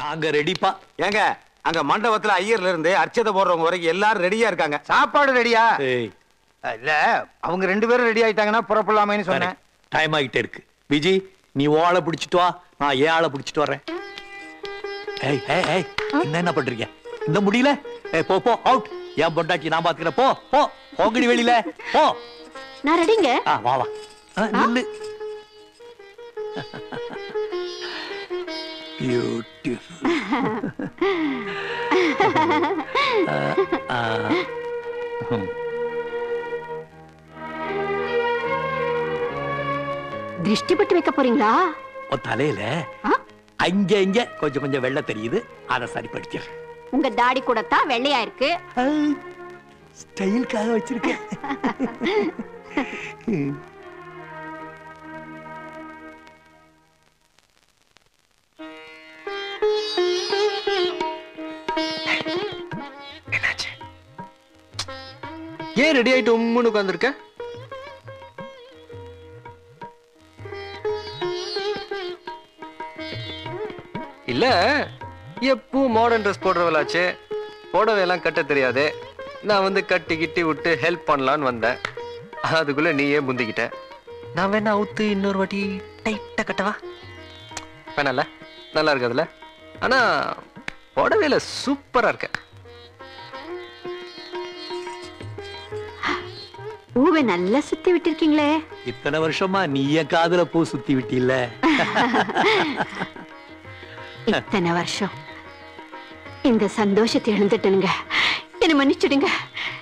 நாங்க ரெடிப்பா ஏங்க அங்க மண்டபத்துல ஐயர்ல இருந்து அர்ச்சதை போடுறவங்க வரைக்கும் எல்லாரும் ரெடியா இருக்காங்க சாப்பாடு ரெடியா ஏய் இல்ல அவங்க ரெண்டு பேரும் ரெடி ஆயிட்டாங்கன்னா புறப்படலாமேன்னு சொன்னேன் டைம் ஆகிட்டே இருக்கு விஜி நீ ஓ ஆளை பிடிச்சிட்டு வா நான் ஏன் ஆளை பிடிச்சிட்டு வரேன் ஏய் ஏய் ஏய் என்ன என்ன பண்றீங்க இந்த முடியல ஏய் போ போ அவுட் ஏன் பொண்டாச்சி நான் பாத்துக்கிறேன் போ போ போங்கடி வெளியில போ நான் ரெடிங்க ஆ வா வா ஆ, நில்லு பியூட்டிஃபுல் திருஷ்டி பட்டு வைக்க போறீங்களா உன் தலையில ஆ? அங்க இங்க கொஞ்சம் கொஞ்சம் வெள்ளை தெரியுது அதை சரிப்படுத்திடு உங்க தாடி கூட தான் வெள்ளையா இருக்கு ஸ்டைலுக்காக வச்சிருக்கேன் ஏன் ரெடி ஆயிட்டு உம்முன்னு உட்காந்துருக்க இல்ல எப்பவும் மாடர்ன் ட்ரெஸ் போடுறவளாச்சே புடவையெல்லாம் கட்ட தெரியாது நான் வந்து கட்டி கிட்டி விட்டு ஹெல்ப் பண்ணலான்னு வந்தேன் அதுக்குள்ள நீயே முந்திக்கிட்ட நான் வேணா அவுத்து இன்னொரு வாட்டி டைட்டா கட்டவா வேணால நல்லா இருக்காதுல்ல ஆனா புடவையில சூப்பரா இருக்க பூவை நல்லா சுத்தி விட்டிருக்கீங்களே இத்தனை வருஷமா நீ என் காதுல பூ சுத்தி விட்டில்ல இத்தனை வருஷம் இந்த சந்தோஷத்தை இழந்துட்டனுங்க என்ன மன்னிச்சிடுங்க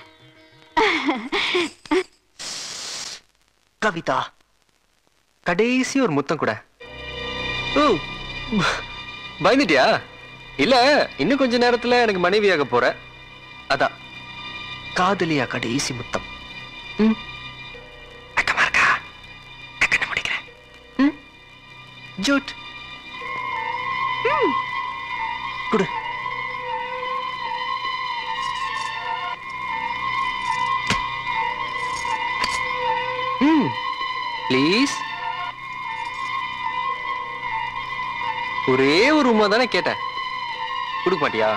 கவிதா கடைசி ஒரு முத்தம் கூட ஓ பயந்துட்டியா இல்ல இன்னும் கொஞ்ச நேரத்துல எனக்கு மனைவியாக போற அதான் காதலியா கடைசி முத்தம் ம் வெக்கமா இருக்கா நான் கண்ணை முடிக்கிறேன் ம் ஜூட் குடு ம் ப்ளீஸ் ஒரே ஒரு உமா தானே கேட்டேன் கொடுக்க மாட்டியா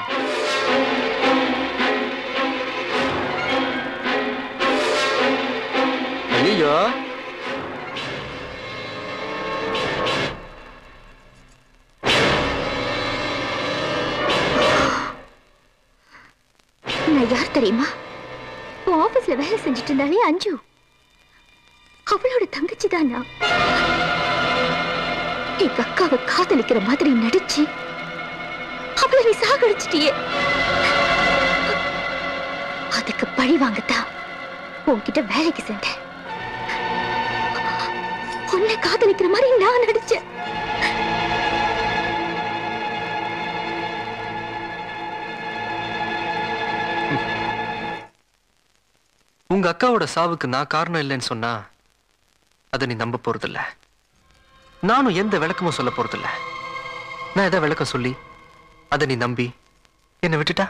ஐயோ நான் யார் தெரியுமா உன் ஆபீஸ்ல வேலை செஞ்சுட்டு இருந்தாலே அஞ்சு அவளோட தங்கச்சி தான் நான் எங்க அக்காவை காதலிக்கிற மாதிரி நடிச்சு அவளை நீ சாகடிச்சிட்டியே அதுக்கு பழி வாங்கத்தான் உன்கிட்ட வேலைக்கு சென்றேன் உன்னை காதலிக்கிற மாதிரி நான் நடிச்சேன் உங்க அக்காவோட சாவுக்கு நான் காரணம் இல்லைன்னு சொன்னா அதை நீ நம்ப போறதில்ல நானும் எந்த விளக்கமும் சொல்ல போறதில்ல நான் எதை விளக்கம் சொல்லி அதை நீ நம்பி என்னை விட்டுட்டா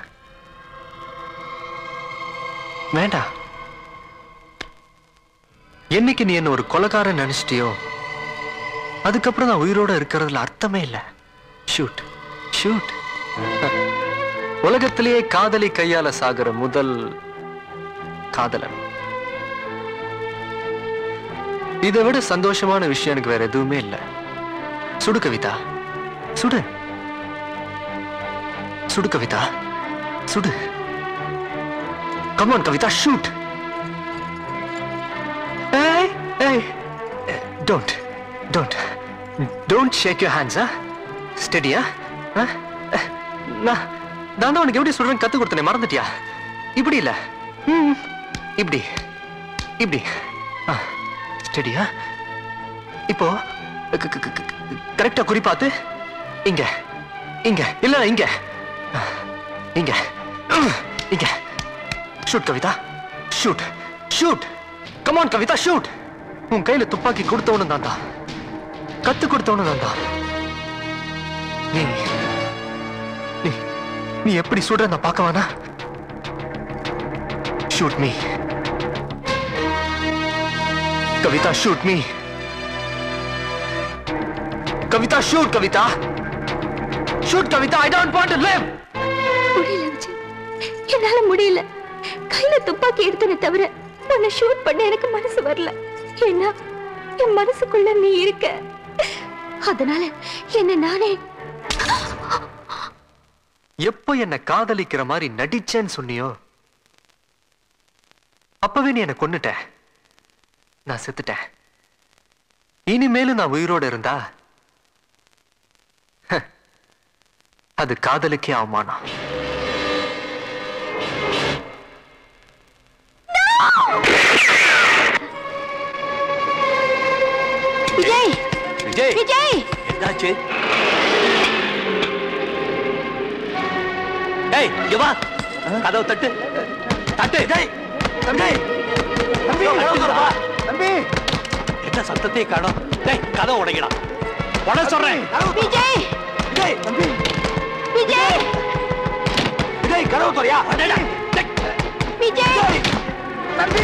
வேண்டாம் என்னைக்கு நீ என்ன ஒரு கொலைகாரன் நினைச்சிட்டியோ அதுக்கப்புறம் நான் உயிரோட இருக்கிறதுல அர்த்தமே இல்லை ஷூட் ஷூட் உலகத்திலேயே காதலி கையால சாகிற முதல் காதலன் இதை விட சந்தோஷமான விஷயம் எனக்கு வேற எதுவுமே இல்ல சுடு கவிதா சுடு சுடு கவிதா சுடு கமான் கவிதா ஷூட் ஏய் ஏய் don't don't don't shake your hands ஸ்டெடியா நான் நான் தான் உனக்கு எப்படி சொல்றேன் கத்து கொடுத்தனே மறந்துட்டியா இப்படி இல்ல ம், இப்படி இப்படி ஸ்டெடியா இப்போ கரெக்டா குறி பார்த்து இங்க இங்க இல்ல இங்க இங்க இங்க shoot Kavitha shoot shoot come on Kavitha shoot உன் கையில துப்பாக்கி கொடுத்தவனும் தான்டா கத்து கொடுத்தவனும் தான்டா நீ நீ நீ எப்படி சுடுற நான் பார்க்க வேணா shoot me Kavitha shoot me Kavitha shoot Kavitha shoot Kavitha I don't want to live முடியல விஜய் என்னால முடியல கையில துப்பாக்கி எடுத்தனே தவிர உன்னை ஷூட் பண்ண எனக்கு மனசு வரல ஏன்னா என் மனசுக்குள்ள நீ இருக்க அதனால என்ன நானே எப்போ என்ன காதலிக்கிற மாதிரி நடிச்சேன்னு சொன்னியோ அப்பவே நீ என்ன கொன்னுட்ட நான் செத்துட்டேன் இனிமேலும் நான் உயிரோட இருந்தா ஹ, அது காதலுக்கே அவமானம் விஜய் விஜய் விஜய் என்னாச்சு ஏய் இங்க வா கதவை தட்டு தட்டு டேய் தம்பி தம்பி வா தம்பி என்ன சத்தத்தை காணோம் டேய் கதவை உடைக்கடா உட சொல்றேன் விஜய் டேய் தம்பி விஜய் டேய் கதவை தொலையா டேய் டேய் விஜய் தம்பி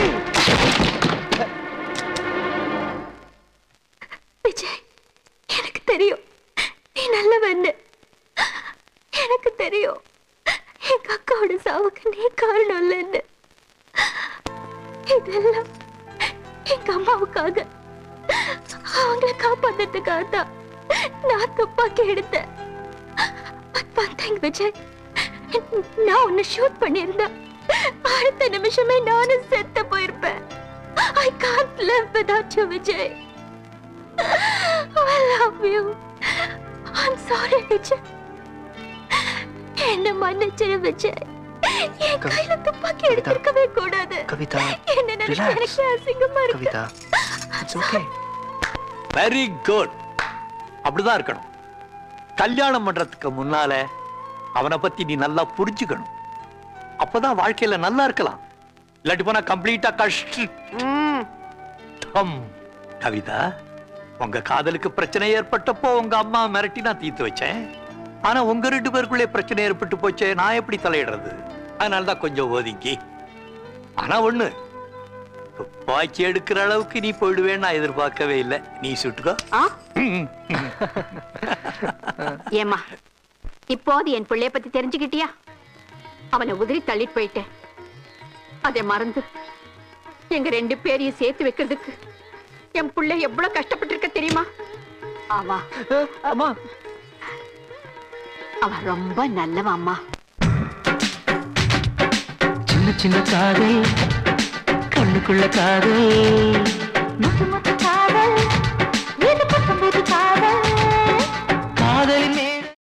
விஜய் எனக்கு தெரியும் நீ நல்லவன்னு எனக்கு தெரியும் எங்க அக்காவோட சாவுக்கு நீ காரணம் இல்லைன்னு இதெல்லாம் எங்க அம்மாவுக்காக அவங்கள காப்பாத்துறதுக்காக தான் நான் துப்பாக்கி எடுத்தேன் But one thing, விஜய் நான் உன்னை ஷூட் பண்ணியிருந்தேன் அடுத்த நிமிஷமே நானும் செத்து போயிருப்பேன் I can't live without you Vijay I love you. I'm sorry, விஜய். என்ன மன்னிச்சிரு விஜய் என் கவி- கையில துப்பாக்கி கவிதா. எடுத்திருக்கவே கூடாது கவிதா, என்ன நினைச்சு relax. எனக்கு அசிங்கமா இருக்கு Kavitha it's okay very good அப்படிதான் இருக்கணும் கல்யாணம் பண்றதுக்கு முன்னால அவனை பத்தி நீ நல்லா புரிஞ்சுக்கணும் அப்பதான் வாழ்க்கையில நல்லா இருக்கலாம் இல்லாட்டி போனா கம்ப்ளீட்டா கஷ்டம் கவிதா உங்க காதலுக்கு பிரச்சனை ஏற்பட்டப்போ உங்க அம்மா மிரட்டி நான் தீர்த்து வச்சேன் ஆனா உங்க ரெண்டு பேருக்குள்ளே பிரச்சனை ஏற்பட்டு போச்சே நான் எப்படி தலையிடுறது அதனாலதான் கொஞ்சம் ஒதுங்கி ஆனா ஒண்ணு துப்பாக்கி எடுக்கிற அளவுக்கு நீ போயிடுவேன்னு நான் எதிர்பார்க்கவே இல்லை நீ சுட்டுக்கோ ஆ? ஏம்மா இப்போது என் பிள்ளைய பத்தி தெரிஞ்சுக்கிட்டியா அவனை உதிரி தள்ளிட்டு போயிட்டேன் அதை மறந்து எங்க ரெண்டு பேரையும் சேர்த்து வைக்கிறதுக்கு என் பிள்ளை எவ்வளவு கஷ்டப்பட்டிருக்க தெரியுமா அவா அம்மா அவ ரொம்ப நல்லவ அம்மா சின்ன சின்ன காதல் கண்ணுக்குள்ள காதல் முத்து முத்து